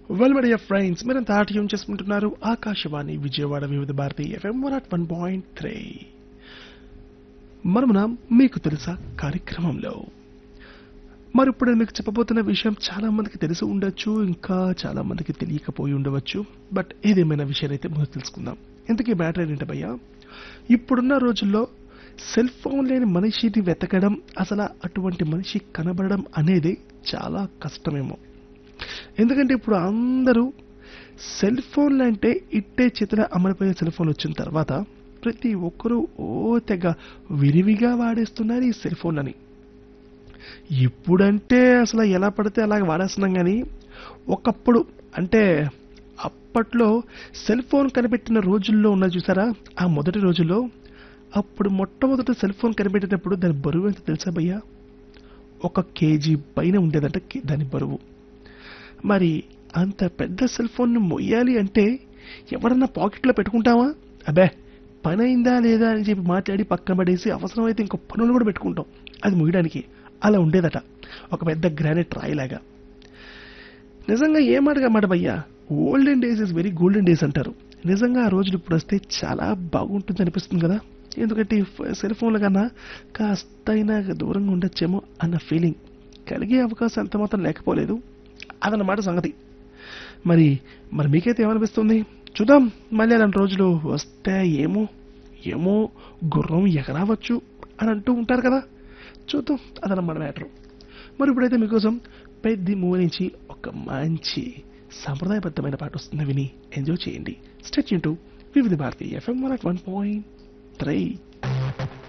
well my dear friends మీరంతా ఆటయం చేసుకుంటున్నారు Akashvani Vijayawada Vividh Bharati FM one at one point three మనమున మీకు తెలుసా కార్యక్రమంలో మరి ఇప్పుడు నేను మీకు చెప్పబోతున్న విషయం చాలా మందికి తెలిసి ఉండొచ్చు ఇంకా చాలా మందికి తెలియకపోయి ఉండవచ్చు బట్ ఏదేమైనా విషయాలు అయితే ముందు తెలుసుకుందాం ఇంతకీ మ్యాటర్ ఏంటంటే భయ్యా ఇప్పుడున్న రోజుల్లో సెల్ ఫోన్ లేని మనిషిని వెతకడం అసలు అటువంటి మనిషి కనబడడం అనేది చాలా కష్టమేమో ఎందుకంటే ఇప్పుడు అందరూ సెల్ ఫోన్లు అంటే ఇట్టే చేతిలో అమరిపోయే సెల్ ఫోన్ వచ్చిన తర్వాత ప్రతి ఒక్కరూ ఓ తెగ విరివిగా వాడేస్తున్నారు ఈ సెల్ ఫోన్లని ఇప్పుడంటే అసలు ఎలా పడితే అలాగ వాడేస్తున్నాం కానీ ఒకప్పుడు అంటే అప్పట్లో సెల్ ఫోన్ కనిపెట్టిన రోజుల్లో ఉన్న చూసారా ఆ మొదటి రోజుల్లో అప్పుడు మొట్టమొదటి సెల్ ఫోన్ కనిపెట్టినప్పుడు దాని బరువు ఎంత తెలుసా భయ్యా ఒక కేజీ పైన ఉండేదంట కే- దాని బరువు మరి అంత పెద్ద సెల్ ఫోన్ను మొయ్యాలి అంటే ఎవరన్నా పాకెట్లో పెట్టుకుంటావా అబ్బే పని అయిందా లేదా అని చెప్పి మాట్లాడి పక్కన పడేసి అవసరమైతే ఇంకో పనులు కూడా పెట్టుకుంటాం అది మొయ్యడానికి అలా ఉండేదట ఒక పెద్ద గ్రానైట్ రాయిలాగా నిజంగా ఏ మాటగా మాట భయ్యా olden days is very golden days అంటారు నిజంగా ఆ రోజులు ఇప్పుడు వస్తే చాలా బాగుంటుంది అనిపిస్తుంది కదా ఎందుకంటే ఈ ఫ- సెల్ ఫోన్ల కన్నా కాస్తైనా దూరంగా ఉండొచ్చేమో అన్న ఫీలింగ్ కలిగే అవకాశం ఎంత మాత్రం లేకపోలేదు అదన్నమాట సంగతి మరి మరి మీకైతే ఏమనిపిస్తుంది చూద్దాం మళ్ళీ అలాంటి రోజులు వస్తే ఏమో ఏమో గుర్రం ఎగరావచ్చు అని అంటూ ఉంటారు కదా చూద్దాం అదన్నమాట మ్యాటర్ మరి ఇప్పుడైతే మీకోసం పెద్ద మూవీ నుంచి ఒక మంచి సాంప్రదాయబద్ధమైన పాట వస్తుంది విని ఎంజాయ్ చేయండి stay tuned to Vividh Bharati FM one at one point three